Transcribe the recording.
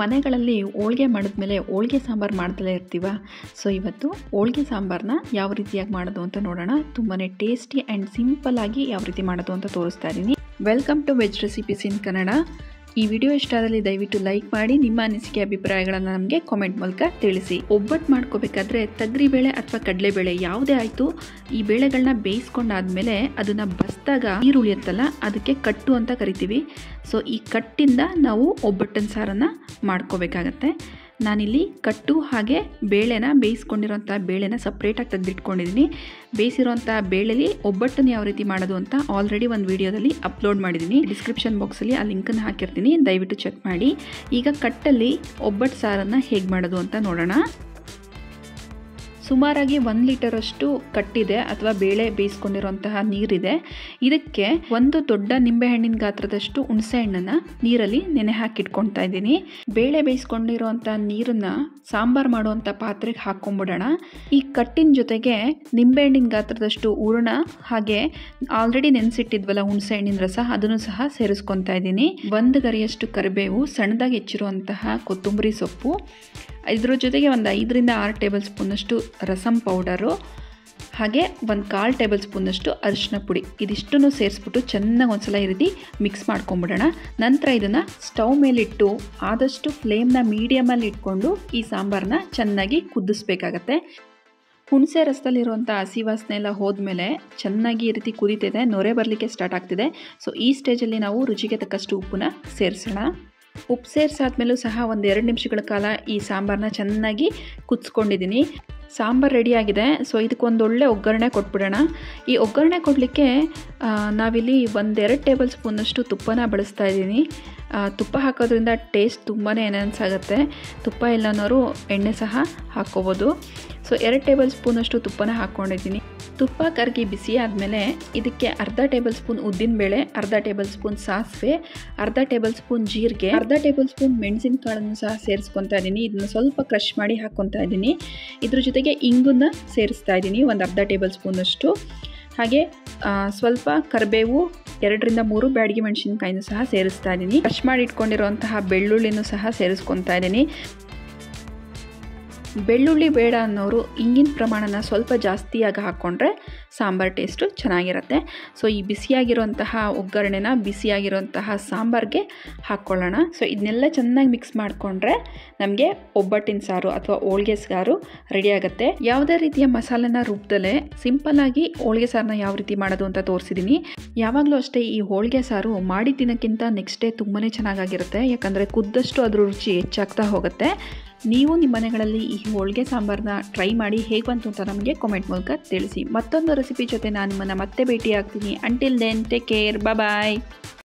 ಮನೆಗಳಲ್ಲಿ ಹೋಳ್ಗೆ ಮಾಡಿದ್ಮೇಲೆ ಹೋಳ್ಗೆ ಸಾಂಬಾರು ಮಾಡ್ದಲೇ ಇರ್ತೀವ ಸೊ ಇವತ್ತು ಹೋಳ್ಗೆ ಸಾಂಬಾರನ್ನ ಯಾವ ರೀತಿಯಾಗಿ ಮಾಡೋದು ಅಂತ ನೋಡೋಣ ತುಂಬಾ ಟೇಸ್ಟಿ ಆ್ಯಂಡ್ ಸಿಂಪಲ್ ಆಗಿ ಯಾವ ರೀತಿ ಮಾಡೋದು ಅಂತ ತೋರಿಸ್ತಾ ಇದ್ದೀನಿ welcome to veg recipes in Kannada ಈ ವಿಡಿಯೋ ಇಷ್ಟ ಆದಲ್ಲಿ ದಯವಿಟ್ಟು ಲೈಕ್ ಮಾಡಿ ನಿಮ್ಮ ಅನಿಸಿಕೆ ಅಭಿಪ್ರಾಯಗಳನ್ನು ನಮಗೆ ಕಾಮೆಂಟ್ ಮೂಲಕ ತಿಳಿಸಿ ಒಬ್ಬಟ್ಟು ಮಾಡ್ಕೋಬೇಕಾದ್ರೆ ಬೇಳೆ ಅಥವಾ ಕಡಲೆಬೇಳೆ ಯಾವುದೇ ಆಯಿತು ಈ ಬೇಳೆಗಳನ್ನ ಬೇಯಿಸ್ಕೊಂಡಾದ್ಮೇಲೆ ಅದನ್ನು ಬಸ್ದಾಗ ನೀರು ಉಳಿಯುತ್ತಲ್ಲ ಅದಕ್ಕೆ ಕಟ್ಟು ಅಂತ ಕರಿತೀವಿ ಸೊ ಈ ಕಟ್ಟಿಂದ ನಾವು ಒಬ್ಬಟ್ಟಿನ ಸಾರನ್ನು ಮಾಡ್ಕೋಬೇಕಾಗತ್ತೆ ನಾನಿಲ್ಲಿ ಕಟ್ಟು ಹಾಗೆ ಬೇಳೆನ ಬೇಯಿಸ್ಕೊಂಡಿರೋಂಥ ಬೇಳೆನ ಸಪ್ರೇಟಾಗಿ ತೆಗೆದಿಟ್ಕೊಂಡಿದ್ದೀನಿ ಬೇಯಿಸಿರೋಂಥ ಬೇಳೆಲಿ ಒಬ್ಬಟ್ಟನ್ನು ಯಾವ ರೀತಿ ಮಾಡೋದು ಅಂತ ಆಲ್ರೆಡಿ ಒಂದು ವಿಡಿಯೋದಲ್ಲಿ ಅಪ್ಲೋಡ್ ಮಾಡಿದ್ದೀನಿ ಡಿಸ್ಕ್ರಿಪ್ಷನ್ ಬಾಕ್ಸಲ್ಲಿ ಆ ಲಿಂಕನ್ನು ಹಾಕಿರ್ತೀನಿ ದಯವಿಟ್ಟು ಚೆಕ್ ಮಾಡಿ ಈಗ ಕಟ್ಟಲ್ಲಿ ಒಬ್ಬಟ್ಟು ಸಾರನ್ನು ಹೇಗೆ ಮಾಡೋದು ಅಂತ ನೋಡೋಣ ಸುಮಾರಾಗಿ ಒಂದು ಲೀಟರಷ್ಟು ಕಟ್ಟಿದೆ ಅಥವಾ ಬೇಳೆ ಬೇಯಿಸ್ಕೊಂಡಿರುವಂತಹ ನೀರಿದೆ ಇದಕ್ಕೆ ಒಂದು ದೊಡ್ಡ ನಿಂಬೆಹಣ್ಣಿನ ಗಾತ್ರದಷ್ಟು ಹುಣಸೆ ಹಣ್ಣನ್ನು ನೀರಲ್ಲಿ ನೆನೆ ಹಾಕಿಟ್ಕೊಳ್ತಾ ಇದ್ದೀನಿ ಬೇಳೆ ಬೇಯಿಸ್ಕೊಂಡಿರುವಂಥ ನೀರನ್ನು ಸಾಂಬಾರು ಮಾಡುವಂಥ ಪಾತ್ರೆಗೆ ಹಾಕ್ಕೊಂಬಿಡೋಣ ಈ ಕಟ್ಟಿನ ಜೊತೆಗೆ ನಿಂಬೆಹಣ್ಣಿನ ಗಾತ್ರದಷ್ಟು ಹೂರಣ ಹಾಗೆ ಆಲ್ರೆಡಿ ನೆನೆಸಿಟ್ಟಿದ್ವಲ್ಲ ಹುಣಸೆ ಹಣ್ಣಿನ ರಸ ಅದನ್ನು ಸಹ ಸೇರಿಸ್ಕೊತಾ ಇದ್ದೀನಿ ಒಂದು ಗರಿಯಷ್ಟು ಕರಿಬೇವು ಸಣ್ಣದಾಗಿ ಹೆಚ್ಚಿರುವಂತಹ ಕೊತ್ತಂಬರಿ ಸೊಪ್ಪು ಇದ್ರ ಜೊತೆಗೆ ಒಂದು ಐದರಿಂದ ಆರು ಟೇಬಲ್ ಸ್ಪೂನಷ್ಟು ರಸಮ್ ಪೌಡರು ಹಾಗೆ ಒಂದು ಕಾಲು ಟೇಬಲ್ ಸ್ಪೂನಷ್ಟು ಅರಿಶಿನ ಪುಡಿ ಇದಿಷ್ಟನ್ನು ಸೇರಿಸ್ಬಿಟ್ಟು ಚೆನ್ನಾಗಿ ಒಂದ್ಸಲ ಈ ರೀತಿ ಮಿಕ್ಸ್ ಮಾಡ್ಕೊಂಬಿಡೋಣ ನಂತರ ಇದನ್ನು ಸ್ಟವ್ ಮೇಲಿಟ್ಟು ಆದಷ್ಟು ಫ್ಲೇಮ್ನ ಮೀಡಿಯಮಲ್ಲಿ ಇಟ್ಕೊಂಡು ಈ ಸಾಂಬಾರನ್ನ ಚೆನ್ನಾಗಿ ಕುದಿಸ್ಬೇಕಾಗತ್ತೆ ಹುಣಸೆ ರಸದಲ್ಲಿರುವಂಥ ಹಸಿ ವಾಸನೆ ಎಲ್ಲ ಹೋದ್ಮೇಲೆ ಚೆನ್ನಾಗಿ ಈ ರೀತಿ ಕುದೀತಿದೆ ನೊರೆ ಬರಲಿಕ್ಕೆ ಸ್ಟಾರ್ಟ್ ಆಗ್ತಿದೆ ಸೊ ಈ ಸ್ಟೇಜಲ್ಲಿ ನಾವು ರುಚಿಗೆ ತಕ್ಕಷ್ಟು ಉಪ್ಪನ್ನ ಸೇರಿಸೋಣ ಉಪ್ಪು ಸೇರಿಸಾದ್ಮೇಲೂ ಸಹ ಒಂದು ಎರಡು ನಿಮಿಷಗಳ ಕಾಲ ಈ ಸಾಂಬಾರನ್ನ ಚೆನ್ನಾಗಿ ಕುದಿಸ್ಕೊಂಡಿದ್ದೀನಿ ಸಾಂಬಾರು ರೆಡಿಯಾಗಿದೆ ಸೊ ಇದಕ್ಕೊಂದು ಒಳ್ಳೆ ಒಗ್ಗರಣೆ ಕೊಟ್ಬಿಡೋಣ ಈ ಒಗ್ಗರಣೆ ಕೊಡಲಿಕ್ಕೆ ನಾವಿಲ್ಲಿ ಒಂದೆರಡು ಟೇಬಲ್ ಸ್ಪೂನಷ್ಟು ತುಪ್ಪನ ಬಳಸ್ತಾ ಇದ್ದೀನಿ ತುಪ್ಪ ಹಾಕೋದ್ರಿಂದ ಟೇಸ್ಟ್ ತುಂಬಾ ಎನ್ಹಾನ್ಸ್ ಆಗುತ್ತೆ ತುಪ್ಪ ಇಲ್ಲನೋರು ಎಣ್ಣೆ ಸಹ ಹಾಕ್ಕೋಬೋದು ಸೊ ಎರಡು ಟೇಬಲ್ ಸ್ಪೂನಷ್ಟು ತುಪ್ಪನ ಹಾಕ್ಕೊಂಡಿದ್ದೀನಿ ತುಪ್ಪ ಕರಗಿ ಬಿಸಿ ಆದಮೇಲೆ ಇದಕ್ಕೆ ಅರ್ಧ ಟೇಬಲ್ ಸ್ಪೂನ್ ಉದ್ದಿನಬೇಳೆ ಅರ್ಧ ಟೇಬಲ್ ಸ್ಪೂನ್ ಸಾಸಿವೆ ಅರ್ಧ ಟೇಬಲ್ ಸ್ಪೂನ್ ಜೀರಿಗೆ ಅರ್ಧ ಟೇಬಲ್ ಸ್ಪೂನ್ ಮೆಣಸಿನಕಾಳನ್ನು ಸಹ ಸೇರಿಸ್ಕೊತಾ ಇದ್ದೀನಿ ಇದನ್ನು ಸ್ವಲ್ಪ ಕ್ರಷ್ ಮಾಡಿ ಹಾಕ್ಕೊತಾ ಇದ್ದೀನಿ ಇದ್ರ ಜೊತೆಗೆ ಇಂಗನ್ನ ಸೇರಿಸ್ತಾ ಇದ್ದೀನಿ ಒಂದು ಅರ್ಧ ಟೇಬಲ್ ಸ್ಪೂನಷ್ಟು ಹಾಗೆ ಸ್ವಲ್ಪ ಕರಿಬೇವು ಎರಡರಿಂದ ಮೂರು ಬ್ಯಾಡಗಿ ಮೆಣಸಿನ್ಕಾಯಿನೂ ಸಹ ಸೇರಿಸ್ತಾ ಇದ್ದೀನಿ ಕ್ರಷ್ ಮಾಡಿ ಇಟ್ಕೊಂಡಿರುವಂತಹ ಬೆಳ್ಳುಳ್ಳಿನೂ ಸಹ ಸೇರಿಸ್ಕೊತಾ ಇದ್ದೀನಿ ಬೆಳ್ಳುಳ್ಳಿ ಬೇಡ ಅನ್ನೋರು ಇಂಗಿನ ಪ್ರಮಾಣನ ಸ್ವಲ್ಪ ಜಾಸ್ತಿಯಾಗಿ ಹಾಕ್ಕೊಂಡ್ರೆ ಸಾಂಬಾರು ಟೇಸ್ಟು ಚೆನ್ನಾಗಿರುತ್ತೆ ಸೊ ಈ ಬಿಸಿಯಾಗಿರುವಂತಹ ಒಗ್ಗರಣೆನ ಬಿಸಿಯಾಗಿರುವಂತಹ ಸಾಂಬಾರಿಗೆ ಹಾಕ್ಕೊಳ್ಳೋಣ ಸೊ ಇದನ್ನೆಲ್ಲ ಚೆನ್ನಾಗಿ ಮಿಕ್ಸ್ ಮಾಡಿಕೊಂಡ್ರೆ ನಮಗೆ ಒಬ್ಬಟ್ಟಿನ ಸಾರು ಅಥವಾ ಹೋಳ್ಗೆ ಸಾರು ರೆಡಿ ಆಗುತ್ತೆ ಯಾವುದೇ ರೀತಿಯ ಮಸಾಲೆನ ರುಬ್ದಲೆ ಸಿಂಪಲ್ಲಾಗಿ ಹೋಳ್ಗೆ ಸಾರನ್ನ ಯಾವ ರೀತಿ ಮಾಡೋದು ಅಂತ ತೋರಿಸಿದ್ದೀನಿ ಯಾವಾಗಲೂ ಅಷ್ಟೇ ಈ ಹೋಳ್ಗೆ ಸಾರು ಮಾಡಿದ ದಿನಕ್ಕಿಂತ ನೆಕ್ಸ್ಟ್ ಡೇ ತುಂಬಾ ಚೆನ್ನಾಗಾಗಿರುತ್ತೆ ಯಾಕಂದರೆ ಕುದ್ದಷ್ಟು ಅದ್ರ ರುಚಿ ಹೆಚ್ಚಾಗ್ತಾ ಹೋಗುತ್ತೆ ನೀವು ನಿಮ್ಮ ಮನೆಗಳಲ್ಲಿ ಈ ಹೋಳಿಗೆ ಸಾಂಬಾರನ್ನ ಟ್ರೈ ಮಾಡಿ ಹೇಗೆ ಬಂತು ಅಂತ ನಮಗೆ ಕಾಮೆಂಟ್ ಮೂಲಕ ತಿಳಿಸಿ ಮತ್ತೊಂದು ರೆಸಿಪಿ ಜೊತೆ ನಾನು ನಿಮ್ಮನ್ನು ಮತ್ತೆ ಭೇಟಿ ಆಗ್ತೀನಿ ಅಂಟಿಲ್ ದೆನ್ ಟೇಕ್ ಕೇರ್ ಬಾಯ್